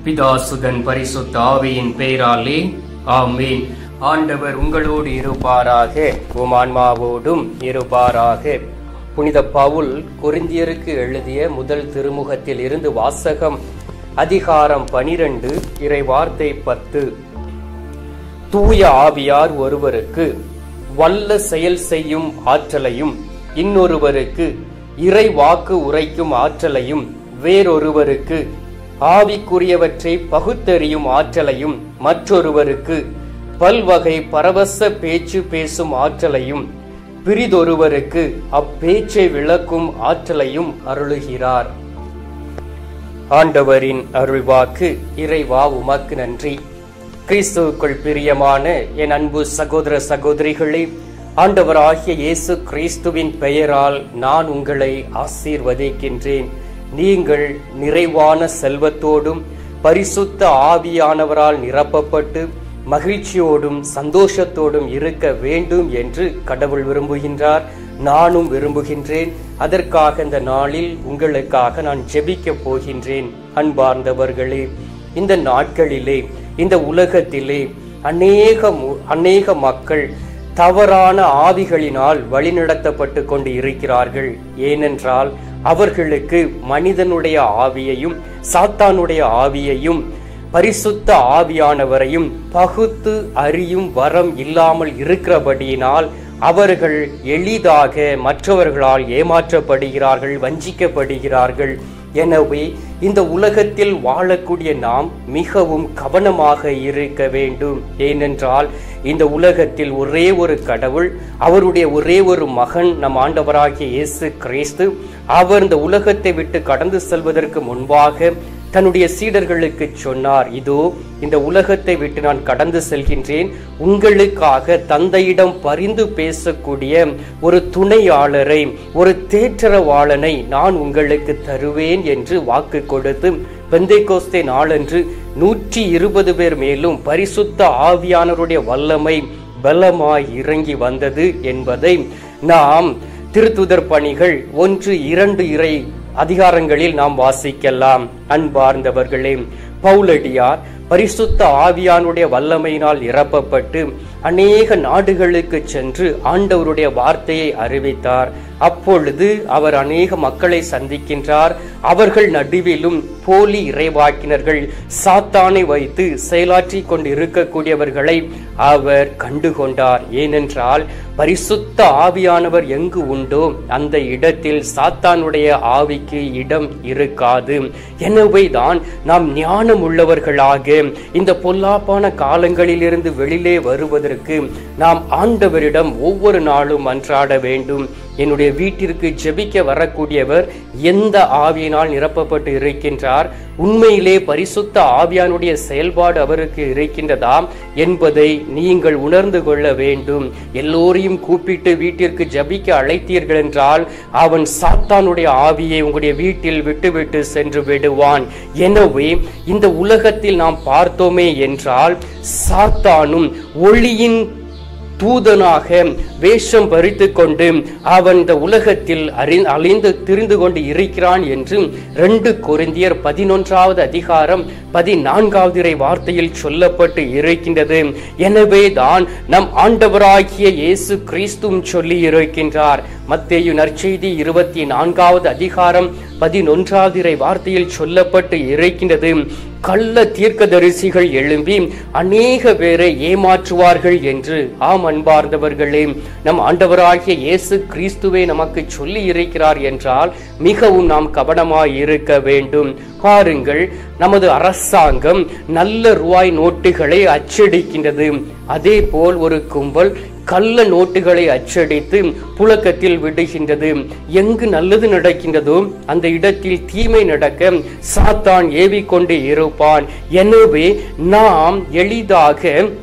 பிதாசுதன் பரிசுத்த ஆவியின் பெயராலே ஆமீன் ஆண்டவர் உங்களோடு இருப்பாராக உம் ஆன்மாவோடும் இருப்பாராக புனித பவுல் கொரிந்தியருக்கு எழுதிய முதல் திருமுகத்தில் இருந்து வாசகம் அதிகாரம் பனிரெண்டு இறை வார்த்தை பத்து தூய ஆவியார் ஒருவருக்கு வல்ல செயல் செய்யும் ஆற்றலையும் இன்னொருவருக்கு இறை வாக்கு உரைக்கும் ஆற்றலையும் வேறொருவருக்கு ஆவிக்குரியவற்றை பகுத்தறியும் ஆற்றலையும் மற்றொருவருக்கு பல்வகை பரவச பேச்சு பேசும் ஆற்றலையும் பிரிதொருவருக்கு அப்பேச்சை விளக்கும் ஆற்றலையும் அருளுகிறார் ஆண்டவரின் அருள்வாக்கு இறைவா உமக்கு நன்றி கிறிஸ்துவுக்குள் பிரியமான என் அன்பு சகோதர சகோதரிகளே ஆண்டவராகிய இயேசு கிறிஸ்துவின் பெயரால் நான் உங்களை ஆசீர்வதிக்கின்றேன் நீங்கள் நிறைவான செல்வத்தோடும் பரிசுத்த ஆவியானவரால் நிரப்பப்பட்டு மகிழ்ச்சியோடும் சந்தோஷத்தோடும் இருக்க வேண்டும் என்று கடவுள் விரும்புகின்றார் நானும் விரும்புகின்றேன் அதற்காக இந்த நாளில் உங்களுக்காக நான் ஜெபிக்க போகின்றேன் அன்பார்ந்தவர்களே இந்த நாட்களிலே இந்த உலகத்திலே அநேக மு- அநேக மக்கள் தவறான ஆவிகளினால் வழிநடத்தப்பட்டு கொண்டு இருக்கிறார்கள் ஏனென்றால் அவர்களுக்கு மனிதனுடைய ஆவியையும் சாத்தானுடைய ஆவியையும் பரிசுத்த ஆவியானவரையும் பகுத்து அறியும் வரம் இல்லாமல் இருக்கிறபடியினால் அவர்கள் எளிதாக மற்றவர்களால் ஏமாற்றப்படுகிறார்கள் வஞ்சிக்கப்படுகிறார்கள் எனவே இந்த உலகத்தில் வாழக்கூடிய நாம் மிகவும் கவனமாக இருக்க வேண்டும் ஏனென்றால் இந்த உலகத்தில் ஒரே ஒரு கடவுள் அவருடைய ஒரே ஒரு மகன் நம் ஆண்டவராகிய இயேசு கிறிஸ்து அவர் இந்த உலகத்தை விட்டு கடந்து செல்வதற்கு முன்பாக தன்னுடைய சீடர்களுக்கு சொன்னார் இதோ இந்த உலகத்தை விட்டு நான் கடந்து செல்கின்றேன் உங்களுக்காக தந்தையிடம் பரிந்து பேசக்கூடிய ஒரு துணையாளரை ஒரு தேற்றரவாளனை நான் உங்களுக்கு தருவேன் என்று வாக்கு கொடுத்து பெந்தைக்கோஸ்தே நாளன்று நூற்றி இருபது பேர் மேலும் பரிசுத்த ஆவியானவருடைய வல்லமை பலமாய் இறங்கி வந்தது என்பதை நாம் திருத்துதர் பணிகள் ஒன்று இரண்டு இறை அதிகாரங்களில் நாம் வாசிக்கலாம் அன்பார்ந்தவர்களே பவுலடியார் பரிசுத்த ஆவியானுடைய வல்லமையினால் நிரப்பப்பட்டு அநேக நாடுகளுக்கு சென்று ஆண்டவருடைய வார்த்தையை அறிவித்தார் அப்பொழுது அவர் அநேக மக்களை சந்திக்கின்றார் அவர்கள் நடுவிலும் போலி இறைவாக்கினர்கள் சாத்தானை வைத்து செயலாற்றி கொண்டு இருக்கக்கூடியவர்களை அவர் கண்டுகொண்டார் ஏனென்றால் பரிசுத்த ஆவியானவர் எங்கு உண்டோ அந்த இடத்தில் சாத்தானுடைய ஆவிக்கு இடம் இருக்காது எனவே தான் நாம் ஞானம் உள்ளவர்களாக இந்த பொல்லாப்பான காலங்களிலிருந்து வெளியிலே வருவதற்கு நாம் ஆண்டவரிடம் ஒவ்வொரு நாளும் அன்றாட வேண்டும் என்னுடைய வீட்டிற்கு ஜெபிக்க வரக்கூடியவர் எந்த ஆவியினால் நிரப்பப்பட்டு இருக்கின்றார் உண்மையிலே பரிசுத்த ஆவியானுடைய செயல்பாடு அவருக்கு இருக்கின்றதா என்பதை நீங்கள் உணர்ந்து கொள்ள வேண்டும் எல்லோரையும் கூப்பிட்டு வீட்டிற்கு ஜபிக்க அழைத்தீர்கள் என்றால் அவன் சாத்தானுடைய ஆவியை உங்களுடைய வீட்டில் விட்டுவிட்டு சென்று விடுவான் எனவே இந்த உலகத்தில் நாம் பார்த்தோமே என்றால் சாத்தானும் ஒளியின் தூதனாக வேஷம் பறித்து கொண்டு அவன் இந்த உலகத்தில் அறி அழிந்து திரிந்து கொண்டு இருக்கிறான் என்று ரெண்டு கொரிந்தியர் பதினொன்றாவது அதிகாரம் பதினான்காவது இறை வார்த்தையில் சொல்லப்பட்டு இருக்கின்றது எனவே தான் நம் ஆண்டவராகிய இயேசு கிறிஸ்துவும் சொல்லி இருக்கின்றார் மத்தேயு நற்செய்தி இருபத்தி நான்காவது அதிகாரம் பதினொன்றாவது இறை வார்த்தையில் சொல்லப்பட்டு இருக்கின்றது கள்ள தீர்க்கதரிசிகள் எழும்பி அநேக பேரை ஏமாற்றுவார்கள் என்று ஆம் அன்பார்ந்தவர்களே நம் ஆண்டவராகிய இயேசு கிறிஸ்துவே நமக்கு சொல்லி இருக்கிறார் என்றால் மிகவும் நாம் கவனமாய் இருக்க வேண்டும் பாருங்கள் நமது அரசாங்கம் நல்ல ரூபாய் நோட்டுகளை அச்சடிக்கின்றது அதே போல் ஒரு கும்பல் கள்ள நோட்டுகளை அச்சடித்து புழக்கத்தில் விடுகின்றது எங்கு நல்லது நடக்கின்றதோ அந்த இடத்தில் தீமை நடக்க சாத்தான் ஏவிக்கொண்டு இருப்பான் எனவே நாம் எளிதாக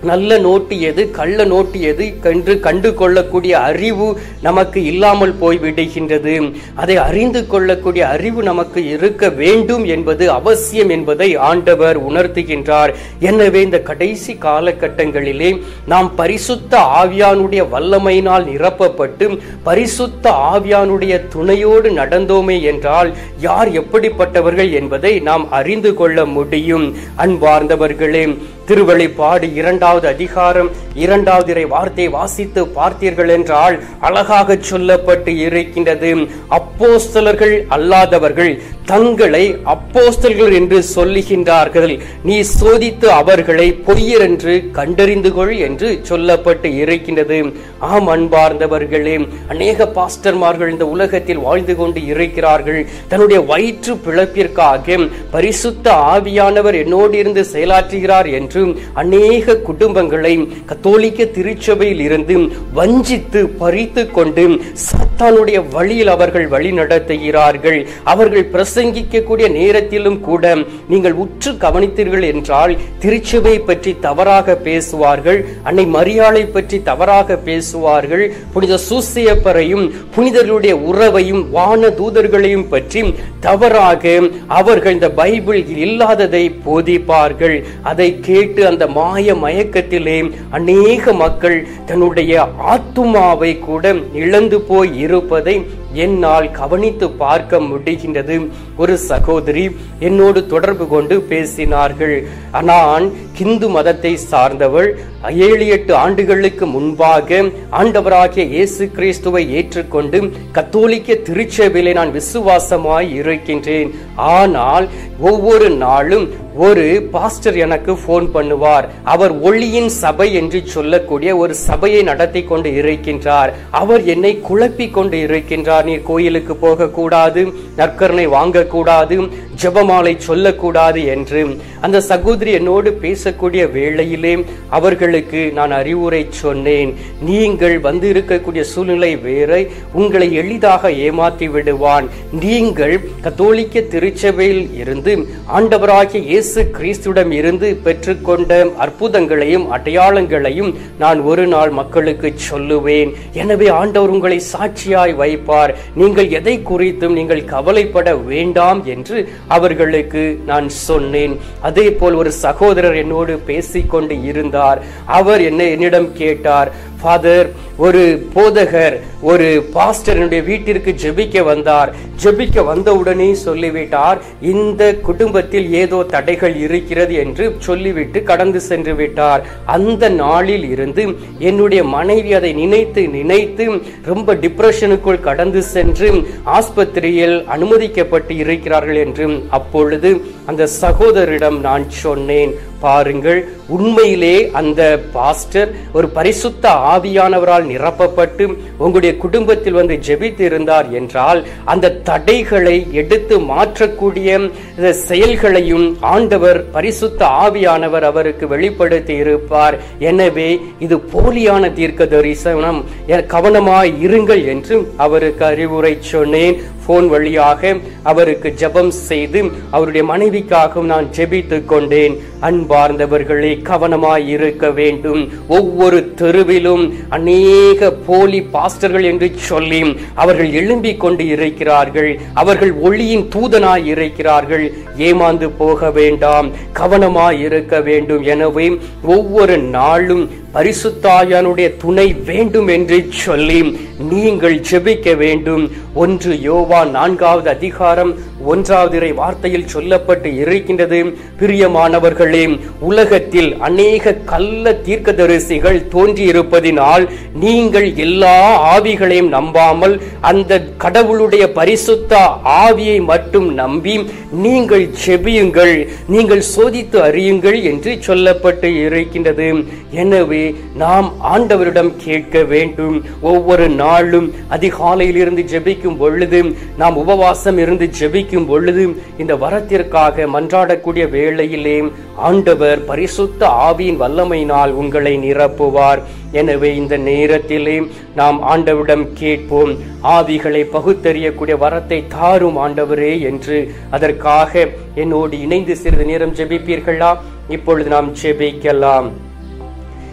நல்ல நோட்டு எது கள்ள நோட்டு எது என்று கண்டு கொள்ளக்கூடிய அறிவு நமக்கு இல்லாமல் போய் விடுகின்றது அதை அறிந்து கொள்ளக்கூடிய அறிவு நமக்கு இருக்க வேண்டும் என்பது அவசியம் என்பதை ஆண்டவர் உணர்த்துகின்றார் எனவே இந்த கடைசி காலகட்டங்களிலே நாம் பரிசுத்த ஆவியானுடைய வல்லமையினால் நிரப்பப்பட்டு பரிசுத்த ஆவியானுடைய துணையோடு நடந்தோமே என்றால் யார் எப்படிப்பட்டவர்கள் என்பதை நாம் அறிந்து கொள்ள முடியும் அன்பார்ந்தவர்களே திருவழிப்பாடு இரண்டாவது அதிகாரம் இரண்டாவது இறை வார்த்தை வாசித்து பார்த்தீர்கள் என்றால் அழகாக சொல்லப்பட்டு இருக்கின்றது அப்போஸ்தலர்கள் அல்லாதவர்கள் தங்களை அப்போஸ்தலர்கள் என்று சொல்லுகின்றார்கள் நீ சோதித்து அவர்களை பொய்யர் என்று கண்டறிந்து கொள் என்று சொல்லப்பட்டு இருக்கின்றது ஆம் அன்பார்ந்தவர்களே அநேக பாஸ்டர்மார்கள் இந்த உலகத்தில் வாழ்ந்து கொண்டு இருக்கிறார்கள் தன்னுடைய வயிற்று பிழப்பிற்காக பரிசுத்த ஆவியானவர் என்னோடு இருந்து செயலாற்றுகிறார் என்று அநேக குடும்பங்களை கத்தோலிக்க திருச்சபையில் இருந்து வஞ்சித்து பறித்து கொண்டு சாத்தானுடைய வழியில் அவர்கள் வழி நடத்துகிறார்கள் அவர்கள் பிரசங்கிக்கக்கூடிய நேரத்திலும் கூட நீங்கள் உற்று கவனித்தீர்கள் என்றால் திருச்சபை பற்றி தவறாக பேசுவார்கள் அன்னை மரியாளை பற்றி தவறாக பேசுவார்கள் புனித சூசியப்பரையும் புனிதர்களுடைய உறவையும் வான தூதர்களையும் பற்றி தவறாக அவர்கள் இந்த பைபிள் இல்லாததை போதிப்பார்கள் அதை கேட்டு அந்த மாய மயக்கத்திலே அநேக மக்கள் தன்னுடைய ஆத்துமாவை கூட இழந்து போய் இருப்பதை என்னால் கவனித்து பார்க்க முடிகின்றது ஒரு சகோதரி என்னோடு தொடர்பு கொண்டு பேசினார்கள் நான் ஹிந்து மதத்தை சார்ந்தவள் ஏழு எட்டு ஆண்டுகளுக்கு முன்பாக ஆண்டவராகிய இயேசு கிறிஸ்துவை ஏற்றுக்கொண்டு கத்தோலிக்க திருச்சபையிலே நான் விசுவாசமாய் இருக்கின்றேன் ஆனால் ஒவ்வொரு நாளும் ஒரு பாஸ்டர் எனக்கு போன் பண்ணுவார் அவர் ஒளியின் சபை என்று சொல்லக்கூடிய ஒரு சபையை நடத்தி கொண்டு இருக்கின்றார் அவர் என்னை குழப்பி கொண்டு இருக்கின்றார் நீர் கோயிலுக்கு போக கூடாது நற்கரணை வாங்கக்கூடாது ஜெபமாலை சொல்லக்கூடாது என்று அந்த சகோதரி என்னோடு பேசக்கூடிய வேளையிலே அவர்களுக்கு நான் அறிவுரை சொன்னேன் நீங்கள் வந்து இருக்கக்கூடிய சூழ்நிலை வேற உங்களை எளிதாக ஏமாற்றி விடுவான் நீங்கள் கத்தோலிக்க திருச்சபையில் இருந்து ஆண்டவராகிய இயேசு கிறிஸ்துவிடம் இருந்து பெற்றுக்கொண்ட அற்புதங்களையும் அடையாளங்களையும் நான் ஒரு நாள் மக்களுக்கு சொல்லுவேன் எனவே ஆண்டவர் உங்களை சாட்சியாய் வைப்பார் நீங்கள் எதை குறித்தும் நீங்கள் கவலைப்பட வேண்டாம் என்று அவர்களுக்கு நான் சொன்னேன் அதே போல் ஒரு சகோதரர் என்னோடு பேசிக்கொண்டு இருந்தார் அவர் என்ன என்னிடம் கேட்டார் ஃபாதர் ஒரு போதகர் ஒரு பாஸ்டர் என்னுடைய வீட்டிற்கு ஜெபிக்க வந்தார் ஜெபிக்க வந்தவுடனே சொல்லிவிட்டார் இந்த குடும்பத்தில் ஏதோ தடைகள் இருக்கிறது என்று சொல்லிவிட்டு கடந்து சென்று விட்டார் அந்த நாளில் இருந்து என்னுடைய மனைவி அதை நினைத்து நினைத்து ரொம்ப டிப்ரெஷனுக்குள் கடந்து சென்று ஆஸ்பத்திரியில் அனுமதிக்கப்பட்டு இருக்கிறார்கள் என்று அப்பொழுது அந்த சகோதரிடம் நான் சொன்னேன் பாருங்கள் உண்மையிலே அந்த பாஸ்டர் ஒரு பரிசுத்த ஆவியானவரால் நிரப்பப்பட்டு உங்களுடைய குடும்பத்தில் வந்து ஜெபித்து இருந்தார் என்றால் அந்த தடைகளை எடுத்து மாற்றக்கூடிய இந்த செயல்களையும் ஆண்டவர் பரிசுத்த ஆவியானவர் அவருக்கு வெளிப்படுத்தி இருப்பார் எனவே இது போலியான தீர்க்க தரிசனம் எ- கவனமாய் இருங்கள் என்று அவருக்கு அறிவுரை சொன்னேன் போன் வழியாக அவருக்கு ஜெபம் செய்து அவருடைய மனைவிக்காகவும் நான் ஜெபித்துக் கொண்டேன் அன்பார்ந்தவர்களே கவனமாய் இருக்க வேண்டும் ஒவ்வொரு தெருவிலும் அநேக போலி பாஸ்டர்கள் என்று சொல்லி அவர்கள் எழும்பிக் கொண்டு இருக்கிறார்கள் அவர்கள் ஒளியின் தூதனாய் இருக்கிறார்கள் ஏமாந்து போக வேண்டாம் கவனமாய் இருக்க வேண்டும் எனவே ஒவ்வொரு நாளும் பரிசுத்தாயானுடைய துணை வேண்டும் என்று சொல்லி நீங்கள் ஜெபிக்க வேண்டும் ஒன்று யோவா நான்காவது அதிகாரம் ஒன்றாவது இறை வார்த்தையில் சொல்லப்பட்டு இருக்கின்றது பிரியமானவர்களே உலகத்தில் அநேக கள்ள தீர்க்கதரிசிகள் தோன்றி இருப்பதினால் நீங்கள் எல்லா ஆவிகளையும் நம்பாமல் அந்த கடவுளுடைய பரிசுத்த ஆவியை மட்டும் நம்பி நீங்கள் ஜெபியுங்கள் நீங்கள் சோதித்து அறியுங்கள் என்று சொல்லப்பட்டு இருக்கின்றது எனவே நாம் ஆண்டவரிடம் கேட்க வேண்டும் ஒவ்வொரு நாளும் அதிகாலையில் இருந்து ஜெபிக்கும் பொழுது நாம் உபவாசம் இருந்து ஜெபிக்கும் பொழுது இந்த வரத்திற்காக மன்றாடக்கூடிய வேளையிலே ஆண்டவர் பரிசுத்த ஆவியின் வல்லமையினால் உங்களை நிரப்புவார் எனவே இந்த நேரத்திலே நாம் ஆண்டவரிடம் கேட்போம் ஆவிகளை பகுத்தறியக்கூடிய வரத்தை தாரும் ஆண்டவரே என்று அதற்காக என்னோடு இணைந்து சிறிது நேரம் ஜெபிப்பீர்களா இப்பொழுது நாம் ஜெபிக்கலாம்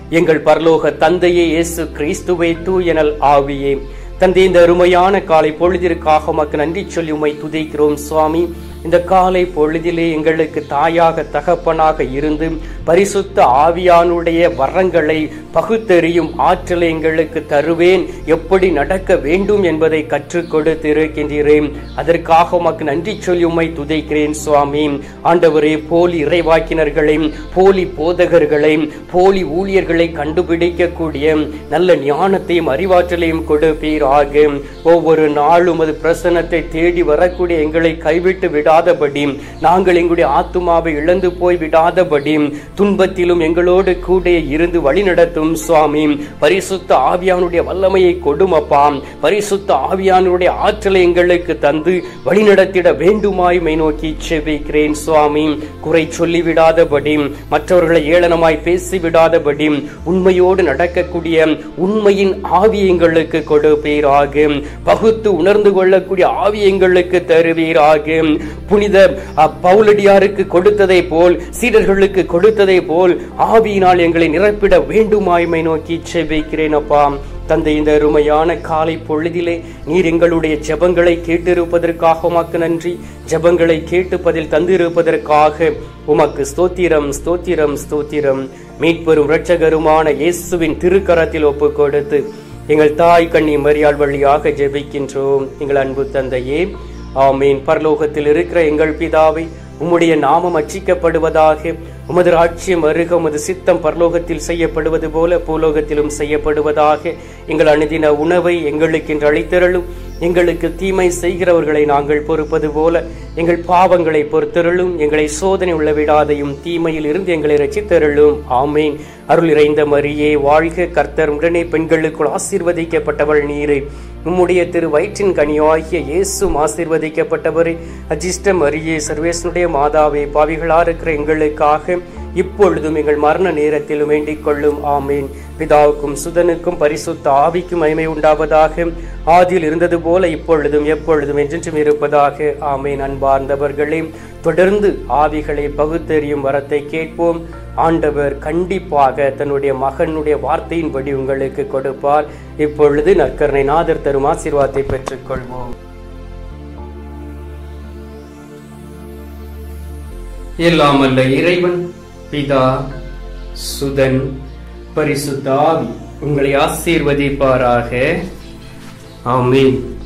எங்கள் பரலோக தந்தையே இயேசு கிறிஸ்துவே தூயனல் ஆவியே தந்தை இந்த அருமையான காலை பொழுதிற்காக உமக்கு நன்றி சொல்லி உம்மை துதிக்கிறோம் சுவாமி இந்த காலை பொழுதிலே எங்களுக்கு தாயாக தகப்பனாக இருந்து பரிசுத்த ஆவியானுடைய வரங்களை பகுத்தெறியும் ஆற்றலை எங்களுக்கு தருவேன் எப்படி நடக்க வேண்டும் என்பதை கற்றுக் கொடுத்திருக்கின்றேன் அதற்காக உமக்கு நன்றி சொல்லி உம்மை துதைக்கிறேன் சுவாமி ஆண்டவரே போலி இறைவாக்கினர்களை போலி போதகர்களை போலி ஊழியர்களை கண்டுபிடிக்கக்கூடிய நல்ல ஞானத்தையும் அறிவாற்றலையும் கொடுப்பீராக ஒவ்வொரு நாளும் அது பிரசனத்தை தேடி வரக்கூடிய எங்களை கைவிட்டு விடாதபடி நாங்கள் எங்களுடைய ஆத்துமாவை இழந்து போய் விடாதபடி துன்பத்திலும் எங்களோடு கூட இருந்து வழி நடத்தும் சுவாமி பரிசுத்த ஆவியானுடைய வல்லமையை கொடுமப்பா பரிசுத்த ஆவியானுடைய ஆற்றலை எங்களுக்கு தந்து வழி நடத்திட வேண்டுமாய் மை நோக்கி செபிக்கிறேன் சுவாமி குறை சொல்லிவிடாதபடி மற்றவர்களை ஏளனமாய் பேசிவிடாதபடி உண்மையோடு நடக்கக்கூடிய உண்மையின் ஆவி எங்களுக்கு கொடுப்பீராக பகுத்து உணர்ந்து கொள்ளக்கூடிய ஆவி எங்களுக்கு தருவீராக புனித அ, பவுலடியாருக்கு கொடுத்ததை போல் சீடர்களுக்கு கொடுத்ததை போல் ஆவியினால் எங்களை நிரப்பிட வேண்டுமாய்மை நோக்கி செபிக்கிறேன் அப்பா தந்தை இந்த அருமையான காலை பொழுதிலே நீர் எங்களுடைய ஜெபங்களை கேட்டிருப்பதற்காக உமக்கு நன்றி ஜெபங்களை கேட்டு பதில் தந்திருப்பதற்காக உமக்கு ஸ்தோத்திரம் ஸ்தோத்திரம் ஸ்தோத்திரம் மீட்பெரும் இரட்சகருமான இயேசுவின் திருக்கரத்தில் ஒப்பு கொடுத்து எங்கள் தாய் கண்ணி மரியாள் வழியாக ஜெபிக்கின்றோம் எங்கள் அன்பு தந்தையே ஆமீன் பரலோகத்தில் இருக்கிற எங்கள் பிதாவை உம்முடைய நாமம் அச்சிக்கப்படுவதாக உமது ராட்சியம் அருக உமது சித்தம் பரலோகத்தில் செய்யப்படுவது போல பூலோகத்திலும் செய்யப்படுவதாக எங்கள் அனுதின உணவை எங்களுக்கு இன்று அளித்தருளும் எங்களுக்கு தீமை செய்கிறவர்களை நாங்கள் பொறுப்பது போல எங்கள் பாவங்களை பொறுத்தருளும் எங்களை சோதனை உள்ள விடாதையும் தீமையில் இருந்து எங்களை ரசித்தருளும் ஆமேன் அருள் இறைந்த மரியே வாழ்க கர்த்தர் உடனே பெண்களுக்குள் ஆசீர்வதிக்கப்பட்டவள் நீரே உம்முடைய திரு வயிற்றின் கனியாகிய இயேசும் ஆசீர்வதிக்கப்பட்டவரே அஜிஷ்ட மரியே சர்வேசனுடைய மாதாவே பாவிகளா இருக்கிற எங்களுக்காக இப்பொழுதும் எங்கள் மரண நேரத்திலும் வேண்டிக் கொள்ளும் ஆமேன் பிதாவுக்கும் சுதனுக்கும் பரிசுத்த ஆவிக்கும் மகிமை உண்டாவதாக ஆதியில் இருந்தது போல இப்பொழுதும் எப்பொழுதும் என்றென்றும் இருப்பதாக ஆமேன் அன்பார்ந்தவர்களே தொடர்ந்து ஆவிகளை பகுத்தறியும் வரத்தை கேட்போம் ஆண்டவர் கண்டிப்பாக தன்னுடைய மகனுடைய வார்த்தையின்படி உங்களுக்கு கொடுப்பார் இப்பொழுது நற்கரணை நாதர் தரும் ஆசீர்வாதத்தை பெற்றுக்கொள்வோம் எல்லாம் அல்ல இறைவன் பிதா சுதன் பரிசுத்த ஆவி உங்களை ஆசீர்வதிப்பாராக ஆமென்